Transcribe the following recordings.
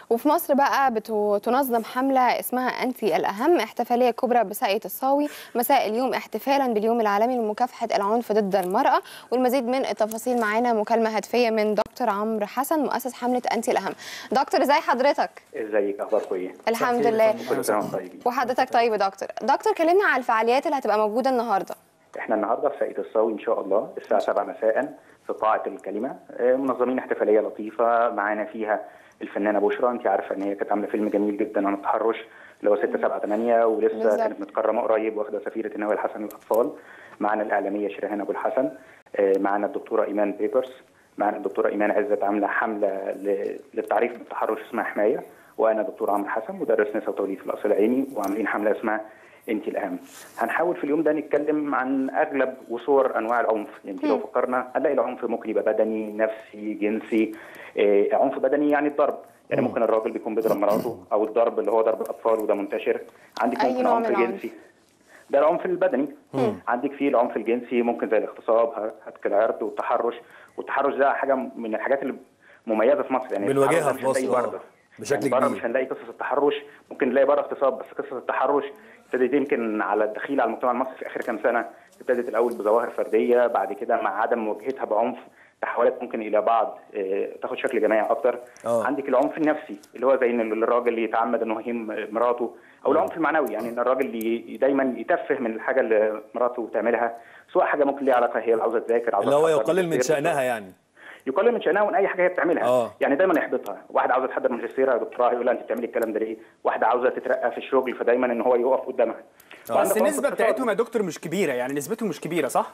وفي مصر بقى بتنظم حملة اسمها أنت الأهم احتفالية كبرى بساقية الصاوي مساء اليوم احتفالا باليوم العالمي لمكافحة العنف ضد المرأة والمزيد من التفاصيل معانا مكالمة هاتفية من دكتور عمرو حسن مؤسس حملة أنت الأهم دكتور ازي حضرتك؟ ازيك اخباركم ايه؟ الحمد لله كل سنه وانتم طيبين وحضرتك طيب يا دكتور دكتور كلمنا على الفعاليات اللي هتبقى موجودة النهاردة احنا النهارده في ساقية الصاوي ان شاء الله الساعه 7 مساء في قاعه الكلمه آه، منظمين احتفاليه لطيفه معانا فيها الفنانه بشرى انت عارفه ان هي كانت عامله فيلم جميل جدا عن التحرش اللي هو 6 7 8 ولسه بالظبط. كانت متكرمه قريب واخده سفيره النوايا الحسن للاطفال معانا الاعلاميه شريهان ابو الحسن آه، معانا الدكتوره ايمان بيبرس معانا الدكتوره ايمان عزت عامله حمله ل- للتعريف بالتحرش اسمها حمايه وانا دكتور عمرو حسن مدرس نساء وتوليد في القصر العيني وعاملين حمله اسمها انت الاهم هنحاول في اليوم ده نتكلم عن اغلب وصور انواع العنف يعني لو فكرنا هنلاقي العنف ممكن يبقى بدني نفسي جنسي آه عنف بدني يعني الضرب يعني ممكن الراجل بيكون بيضرب مراته او الضرب اللي هو ضرب الاطفال وده منتشر عندك أي ممكن نوع عنف من العنف؟ جنسي ده العنف البدني عندك فيه العنف الجنسي ممكن زي الاغتصاب هتك العرض والتحرش والتحرش ده حاجه من الحاجات اللي مميزه في مصر يعني بنواجهها التحرش في مش مصر، هنلاقيه آه. بره. بشكل يعني بره كبير. مش هنلاقي قصص التحرش ممكن نلاقي بره اغتصاب بس قصص التحرش ابتدت يمكن على الدخيل على المجتمع المصري في اخر كام سنه ابتدت الاول بظواهر فرديه بعد كده مع عدم مواجهتها بعنف تحولت ممكن الى بعض آه، تاخد شكل جماعي اكتر آه. عندك العنف النفسي اللي هو زي ان الراجل يتعمد انه يهين مراته او العنف المعنوي يعني ان الراجل ي- دايما يتفه من الحاجه اللي مراته تعملها سواء حاجه ممكن ليها علاقه هي اللي عاوزه تذاكر عاوزه اللي هو تحضر يقلل من ماجستير. شأنها يعني يقلل من شأنها ومن اي حاجه هي بتعملها آه. يعني دايما يحبطها واحد عاوزه تحضر ماجستير يا دكتوراه يقول لها انت بتعملي الكلام ده ليه واحده عاوزه تترقى في الشغل فدايما ان هو يقف قدامها وعندك بس عنف النسبه اقتصادي. بتاعتهم يا دكتور مش كبيره يعني نسبتهم مش كبيره صح؟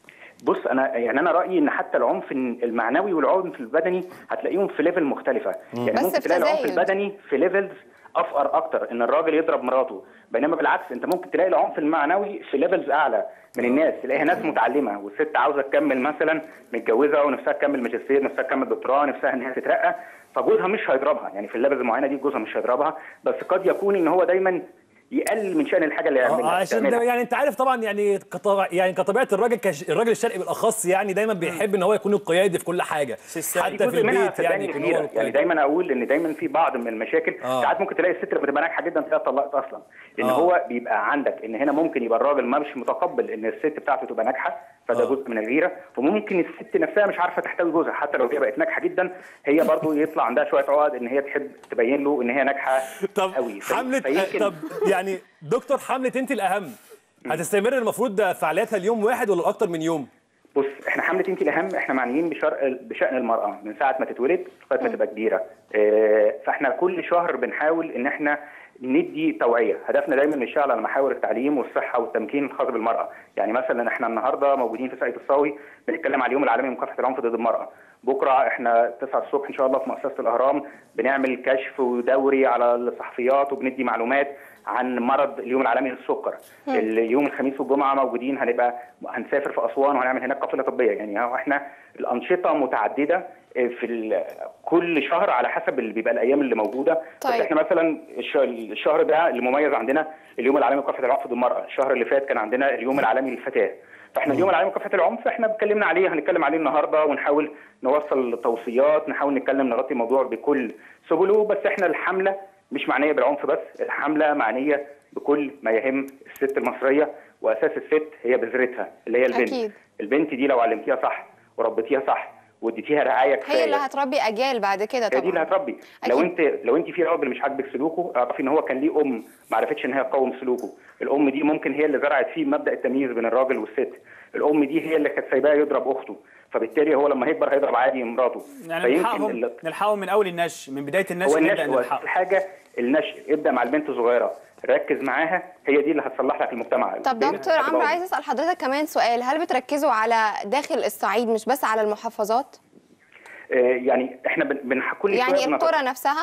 بص انا يعني انا رايي ان حتى العنف المعنوي والعنف البدني هتلاقيهم في ليفل مختلفه يعني بس ممكن تلاقي العنف بتزايد. البدني في ليفلز افقر اكتر ان الراجل يضرب مراته بينما بالعكس انت ممكن تلاقي العنف المعنوي في ليفلز اعلى من الناس تلاقيها ناس متعلمه والست عاوزه تكمل مثلا متجوزه ونفسها تكمل ماجستير نفسها تكمل دكتوراه نفسها ان هي تترقى فجوزها مش هيضربها يعني في الليفلز المعينه دي جوزها مش هيضربها بس قد يكون ان هو دايما يقلل من شان الحاجه اللي آه، يعملها عشان ده تعملها. يعني انت عارف طبعا يعني كطبع يعني كطبيعه الراجل كش... الراجل الشرقي بالاخص يعني دايما بيحب ان هو يكون القيادي في كل حاجه دي حتى في جزء منها البيت يعني صدقني يكون كبيرة. هو يعني القيادي دايما اقول ان دايما في بعض من المشاكل آه. ساعات ممكن تلاقي الست لما تبقى ناجحه جدا تلاقيها طلقت اصلا لان آه. هو بيبقى عندك ان هنا ممكن يبقى الراجل ما مش متقبل ان الست بتاعته تبقى ناجحه فده آه. جزء من الغيره وممكن الست نفسها مش عارفه تحتوي جوزها حتى لو هي بقت ناجحه جدا هي برضو يطلع عندها شويه عقد ان هي تحب تبين له ان هي ناجحه طب قوي في- حمله فيمكن- طب يعني دكتور حمله انت الاهم هتستمر المفروض فعالياتها اليوم واحد ولا اكتر من يوم بص احنا حمله انت الاهم احنا معنيين بشر... بشان المراه من ساعه ما تتولد لغايه ما تبقى كبيره اه فاحنا كل شهر بنحاول ان احنا ندي توعيه هدفنا دايما نشتغل على محاور التعليم والصحه والتمكين الخاص بالمراه يعني مثلا احنا النهارده موجودين في ساقية الصاوي بنتكلم على اليوم العالمي لمكافحه العنف ضد المراه بكره احنا 9 الصبح ان شاء الله في مؤسسه الاهرام بنعمل كشف ودوري على الصحفيات وبندي معلومات عن مرض اليوم العالمي للسكر اليوم الخميس والجمعه موجودين هنبقى هنسافر في اسوان وهنعمل هناك قافله طبيه يعني هو احنا الانشطه متعدده في ال- كل شهر على حسب اللي بيبقى الايام اللي موجوده طيب. بس احنا مثلا الش- الشهر ده اللي مميز عندنا اليوم العالمي لمكافحه العنف ضد المراه الشهر اللي فات كان عندنا اليوم العالمي للفتاه فاحنا اليوم العالمي لمكافحه العنف احنا اتكلمنا عليه هنتكلم عليه النهارده ونحاول نوصل توصيات نحاول نتكلم نغطي الموضوع بكل سبله بس احنا الحمله مش معنيه بالعنف بس الحمله معنيه بكل ما يهم الست المصريه واساس الست هي بذرتها اللي هي البنت أكيد. البنت دي لو علمتيها صح وربيتيها صح واديتيها رعايه كفايه هي اللي هتربي اجيال بعد كده هي دي اللي طبعا هتربي لو أكيد. انت لو انت في راجل مش عاجبك سلوكه اعرفي ان هو كان ليه ام ما عرفتش ان هي تقاوم سلوكه الام دي ممكن هي اللي زرعت فيه مبدا التمييز بين الراجل والست الام دي هي اللي كانت سايباه يضرب اخته فبالتالي هو لما هيكبر هيضرب عادي مراته يعني نلحقهم ال- نلحقهم من اول النشء من بدايه النشء هو نبدا النشء هو نلحقهم الحاجه النشء ابدا مع البنت الصغيره ركز معاها هي دي اللي هتصلح لك المجتمع طب البنت دكتور عمرو هتبقى عايز اسال حضرتك كمان سؤال هل بتركزوا على داخل الصعيد مش بس على المحافظات آه، يعني احنا بن بن- كل يعني شويه بنت- القرى نفسها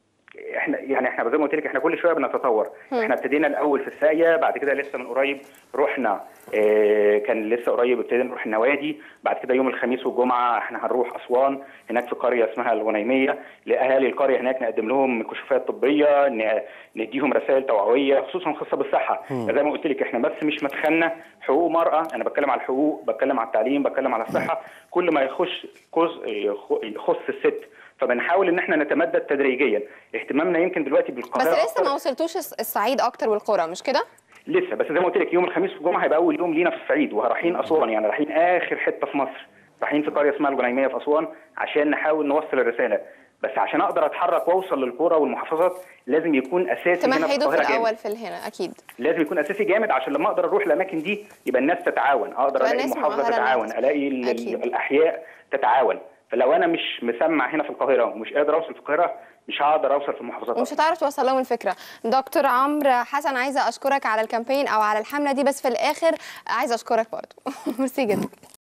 احنا يعني احنا زي ما قلت لك احنا كل شويه بنتطور احنا ابتدينا الاول في الساقيه بعد كده لسه من قريب رحنا اه كان لسه قريب ابتدينا نروح النوادي بعد كده يوم الخميس والجمعه احنا هنروح اسوان هناك في قريه اسمها الغنيميه لاهالي القريه هناك نقدم لهم كشوفات طبيه ن- نديهم رسائل توعويه خصوصا خاصه بالصحه زي ما قلت لك احنا بس مش مدخلنا حقوق مرأة انا بتكلم على الحقوق بتكلم على التعليم بتكلم على الصحه كل ما يخش جزء يخ- يخص الست فبنحاول ان احنا نتمدد تدريجيا اهتمامنا يمكن دلوقتي بس بالقاهره لسه أكتر. ما وصلتوش الص- الصعيد اكتر والقرى مش كده لسه بس زي ما قلت لك يوم الخميس والجمعه هيبقى اول يوم لينا في الصعيد ورايحين اسوان يعني رايحين اخر حته في مصر رايحين في قريه اسمها الجنيميه في اسوان عشان نحاول نوصل الرساله بس عشان اقدر اتحرك واوصل للقرى والمحافظات لازم يكون اساسي هنا في تمهدوا في القاهره جامد الاول في هنا اكيد لازم يكون اساسي جامد عشان لما اقدر اروح الاماكن دي يبقى الناس تتعاون اقدر تبقى الاقي الناس المحافظه مؤهلة تتعاون إنها الاقي ال- أكيد. الاحياء تتعاون فلو انا مش مسمع هنا في القاهره ومش قادر اوصل في القاهره مش هقدر اوصل في المحافظات ومش هتعرف توصل لهم الفكره دكتور عمرو حسن عايزه اشكرك على الكامبين او على الحمله دي بس في الاخر عايزه اشكرك برضه ميرسي جدا